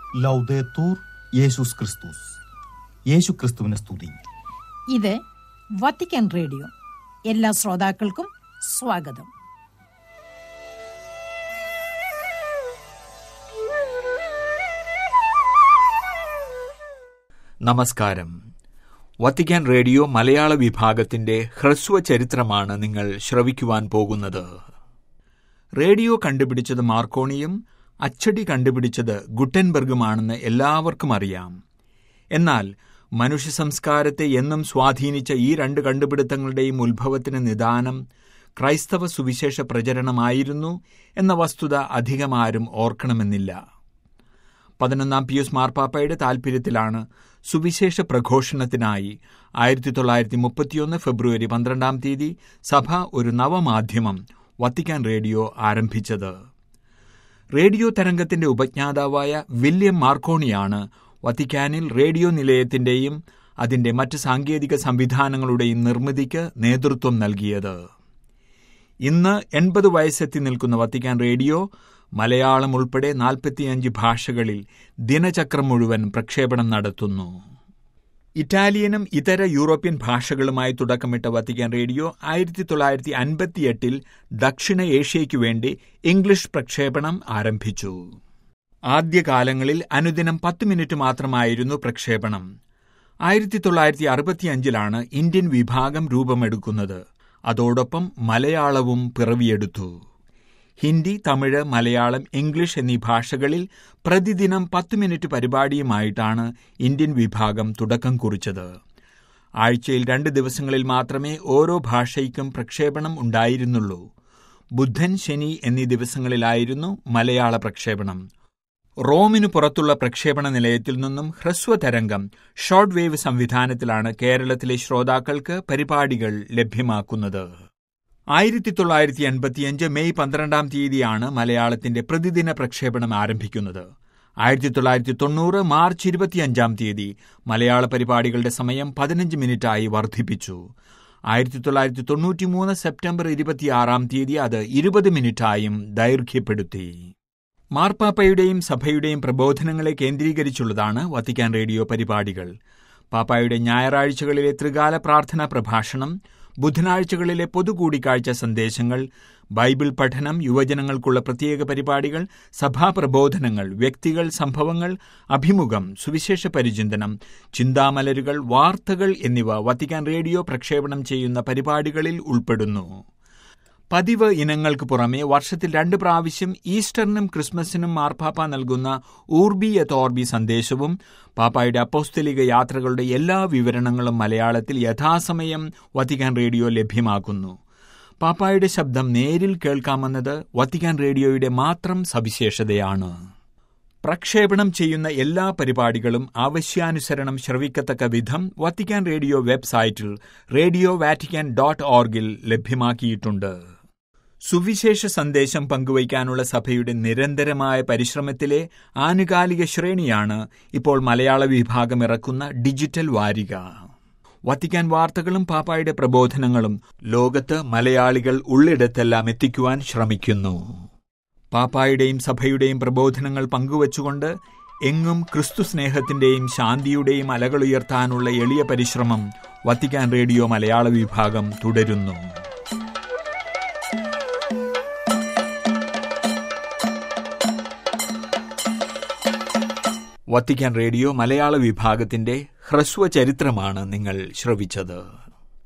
ലൗദേത്തൂർ യേശുസ് ക്രിസ്തുസ് യേശു ക്രിസ്തുവിനെ സ്തുതി ഇത് വത്തിക്കാൻ റേഡിയോ എല്ലാ ശ്രോതാക്കൾക്കും സ്വാഗതം നമസ്കാരം വത്തിക്കാൻ റേഡിയോ മലയാള വിഭാഗത്തിന്റെ ഹ്രസ്വ ചരിത്രമാണ് നിങ്ങൾ ശ്രവിക്കുവാൻ പോകുന്നത് റേഡിയോ കണ്ടുപിടിച്ചത് മാർക്കോണിയും അച്ചടി കണ്ടുപിടിച്ചത് ഗുട്ടൻബർഗുമാണെന്ന് എല്ലാവർക്കും അറിയാം എന്നാൽ മനുഷ്യ സംസ്കാരത്തെ എന്നും സ്വാധീനിച്ച ഈ രണ്ട് കണ്ടുപിടുത്തങ്ങളുടെയും ഉത്ഭവത്തിന് നിദാനം ക്രൈസ്തവ സുവിശേഷ പ്രചരണമായിരുന്നു എന്ന വസ്തുത അധികമാരും ഓർക്കണമെന്നില്ല പതിനൊന്നാം പിയൂസ് മാർപ്പാപ്പയുടെ താൽപര്യത്തിലാണ് സുവിശേഷ പ്രഘോഷണത്തിനായി ആയിരത്തി തൊള്ളായിരത്തി മുപ്പത്തിയൊന്ന് ഫെബ്രുവരി പന്ത്രണ്ടാം തീയതി സഭ ഒരു നവമാധ്യമം വത്തിക്കാൻ റേഡിയോ ആരംഭിച്ചത് റേഡിയോ തരംഗത്തിന്റെ ഉപജ്ഞാതാവായ വില്യം മാർക്കോണിയാണ് വത്തിക്കാനിൽ റേഡിയോ നിലയത്തിന്റെയും അതിന്റെ മറ്റ് സാങ്കേതിക സംവിധാനങ്ങളുടെയും നിർമ്മിതിക്ക് നേതൃത്വം നൽകിയത് ഇന്ന് എൺപത് വയസ്സെത്തി നിൽക്കുന്ന വത്തിക്കാൻ റേഡിയോ മലയാളം ഉൾപ്പെടെ നാൽപ്പത്തിയഞ്ച് ഭാഷകളിൽ ദിനചക്രം മുഴുവൻ പ്രക്ഷേപണം നടത്തുന്നു ഇറ്റാലിയനും ഇതര യൂറോപ്യൻ ഭാഷകളുമായി തുടക്കമിട്ട വത്തിക്കാൻ റേഡിയോ ആയിരത്തി തൊള്ളായിരത്തി അൻപത്തിയെട്ടിൽ ദക്ഷിണ ഏഷ്യയ്ക്കു വേണ്ടി ഇംഗ്ലീഷ് പ്രക്ഷേപണം ആരംഭിച്ചു ആദ്യകാലങ്ങളിൽ അനുദിനം പത്ത് മിനിറ്റ് മാത്രമായിരുന്നു പ്രക്ഷേപണം ആയിരത്തി തൊള്ളായിരത്തി അറുപത്തിയഞ്ചിലാണ് ഇന്ത്യൻ വിഭാഗം രൂപമെടുക്കുന്നത് അതോടൊപ്പം മലയാളവും പിറവിയെടുത്തു ഹിന്ദി തമിഴ് മലയാളം ഇംഗ്ലീഷ് എന്നീ ഭാഷകളിൽ പ്രതിദിനം പത്ത് മിനിറ്റ് പരിപാടിയുമായിട്ടാണ് ഇന്ത്യൻ വിഭാഗം തുടക്കം കുറിച്ചത് ആഴ്ചയിൽ രണ്ട് ദിവസങ്ങളിൽ മാത്രമേ ഓരോ ഭാഷയ്ക്കും പ്രക്ഷേപണം ഉണ്ടായിരുന്നുള്ളൂ ബുധൻ ശനി എന്നീ ദിവസങ്ങളിലായിരുന്നു മലയാള പ്രക്ഷേപണം റോമിനു പുറത്തുള്ള പ്രക്ഷേപണ നിലയത്തിൽ നിന്നും ഹ്രസ്വതരംഗം ഷോർട്ട് വേവ് സംവിധാനത്തിലാണ് കേരളത്തിലെ ശ്രോതാക്കൾക്ക് പരിപാടികൾ ലഭ്യമാക്കുന്നത് ആയിരത്തി തൊള്ളായിരത്തി എൺപത്തിയഞ്ച് മെയ് പന്ത്രണ്ടാം തീയതിയാണ് മലയാളത്തിന്റെ പ്രതിദിന പ്രക്ഷേപണം ആരംഭിക്കുന്നത് ആയിരത്തി തൊള്ളായിരത്തി തൊണ്ണൂറ് മാർച്ച് ഇരുപത്തിയഞ്ചാം തീയതി മലയാള പരിപാടികളുടെ സമയം പതിനഞ്ച് മിനിറ്റായി വർദ്ധിപ്പിച്ചു ആയിരത്തി തൊള്ളായിരത്തി തൊണ്ണൂറ്റിമൂന്ന് സെപ്റ്റംബർ ഇരുപത്തിയാറാം തീയതി അത് ഇരുപത് മിനിറ്റായും ദൈർഘ്യപ്പെടുത്തി മാർപ്പാപ്പയുടെയും സഭയുടെയും പ്രബോധനങ്ങളെ കേന്ദ്രീകരിച്ചുള്ളതാണ് വത്തിക്കാൻ റേഡിയോ പരിപാടികൾ പാപ്പായുടെ ഞായറാഴ്ചകളിലെ ത്രികാല പ്രാർത്ഥനാ പ്രഭാഷണം ബുധനാഴ്ചകളിലെ പൊതുകൂടിക്കാഴ്ച സന്ദേശങ്ങൾ ബൈബിൾ പഠനം യുവജനങ്ങൾക്കുള്ള പ്രത്യേക പരിപാടികൾ സഭാപ്രബോധനങ്ങൾ വ്യക്തികൾ സംഭവങ്ങൾ അഭിമുഖം സുവിശേഷ പരിചിന്തനം ചിന്താമലരുകൾ വാർത്തകൾ എന്നിവ വത്തിക്കാൻ റേഡിയോ പ്രക്ഷേപണം ചെയ്യുന്ന പരിപാടികളിൽ ഉൾപ്പെടുന്നു പതിവ് ഇനങ്ങൾക്ക് പുറമെ വർഷത്തിൽ രണ്ട് പ്രാവശ്യം ഈസ്റ്ററിനും ക്രിസ്മസിനും മാർപ്പാപ്പ നൽകുന്ന ഊർബി എത്തോർബി സന്ദേശവും പാപ്പായുടെ അപ്പോസ്തലിക യാത്രകളുടെ എല്ലാ വിവരണങ്ങളും മലയാളത്തിൽ യഥാസമയം വത്തിക്കാൻ റേഡിയോ ലഭ്യമാക്കുന്നു പാപ്പായുടെ ശബ്ദം നേരിൽ കേൾക്കാമെന്നത് വത്തിക്കാൻ റേഡിയോയുടെ മാത്രം സവിശേഷതയാണ് പ്രക്ഷേപണം ചെയ്യുന്ന എല്ലാ പരിപാടികളും ആവശ്യാനുസരണം ശ്രവിക്കത്തക്ക വിധം വത്തിക്കാൻ റേഡിയോ വെബ്സൈറ്റിൽ റേഡിയോ വാറ്റിക്കാൻ ഡോട്ട് ഓർഗിൽ ലഭ്യമാക്കിയിട്ടുണ്ട് സുവിശേഷ സന്ദേശം പങ്കുവയ്ക്കാനുള്ള സഭയുടെ നിരന്തരമായ പരിശ്രമത്തിലെ ആനുകാലിക ശ്രേണിയാണ് ഇപ്പോൾ മലയാള വിഭാഗം ഇറക്കുന്ന ഡിജിറ്റൽ വാരിക വത്തിക്കാൻ വാർത്തകളും പാപ്പായുടെ പ്രബോധനങ്ങളും ലോകത്ത് മലയാളികൾ ഉള്ളിടത്തെല്ലാം എത്തിക്കുവാൻ ശ്രമിക്കുന്നു പാപ്പായുടെയും സഭയുടെയും പ്രബോധനങ്ങൾ പങ്കുവച്ചുകൊണ്ട് എങ്ങും ക്രിസ്തു സ്നേഹത്തിന്റെയും ശാന്തിയുടെയും അലകളുയർത്താനുള്ള എളിയ പരിശ്രമം വത്തിക്കാൻ റേഡിയോ മലയാള വിഭാഗം തുടരുന്നു വത്തിക്കാൻ റേഡിയോ മലയാള വിഭാഗത്തിന്റെ ഹ്രസ്വ ചരിത്രമാണ് നിങ്ങൾ ശ്രവിച്ചത്